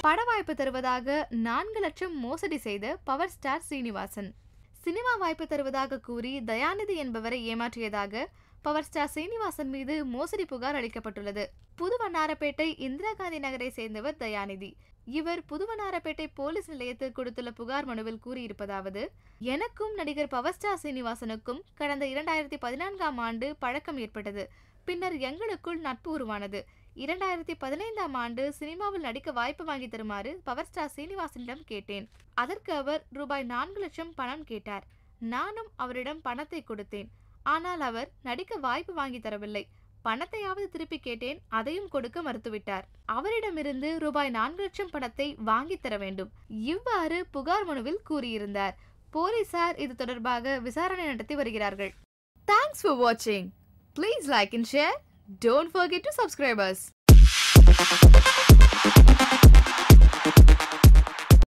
பட வாய்ப்பு தருவதாக நான்கு லட்சம் மோசடி செய்த பவர் ஸ்டார் சீனிவாசன் சினிமா வாய்ப்பு தருவதாக கூறி தயாநிதி என்பவரை ஏமாற்றியதாக பவர் ஸ்டார் சீனிவாசன் மீது மோசடி புகார் அளிக்கப்பட்டுள்ளது புதுவண்ணாரப்பேட்டை இந்திரா காந்தி நகரை சேர்ந்தவர் தயாநிதி இவர் புதுவண்ணாரப்பேட்டை போலீஸ் நிலையத்தில் கொடுத்துள்ள புகார் மனுவில் கூறியிருப்பதாவது எனக்கும் நடிகர் பவர் ஸ்டார் சீனிவாசனுக்கும் கடந்த இரண்டாயிரத்தி பதினான்காம் ஆண்டு பழக்கம் ஏற்பட்டது பின்னர் எங்களுக்குள் நட்பு உருவானது இரண்டாயிரத்தி பதினைந்தாம் ஆண்டு சினிமாவில் நடிக்க வாய்ப்பு வாங்கி தருமாறு பவர் ஸ்டார் சீனிவாசனிடம் கேட்டேன் அதற்கு அவர் ரூபாய் நான்கு லட்சம் பணம் கேட்டார் நானும் அவரிடம் பணத்தை கொடுத்தேன் ஆனால் அவர் நடிக்க வாய்ப்பு வாங்கி தரவில்லை பணத்தையாவது திருப்பி கேட்டேன் அதையும் கொடுக்க மறுத்துவிட்டார் அவரிடமிருந்து ரூபாய் நான்கு லட்சம் பணத்தை வாங்கி தர வேண்டும் இவ்வாறு புகார் மனுவில் கூறியிருந்தார் போலீசார் இது தொடர்பாக விசாரணை நடத்தி வருகிறார்கள் தேங்க்ஸ் ஃபார் வாட்சிங் please like and share don't forget to subscribers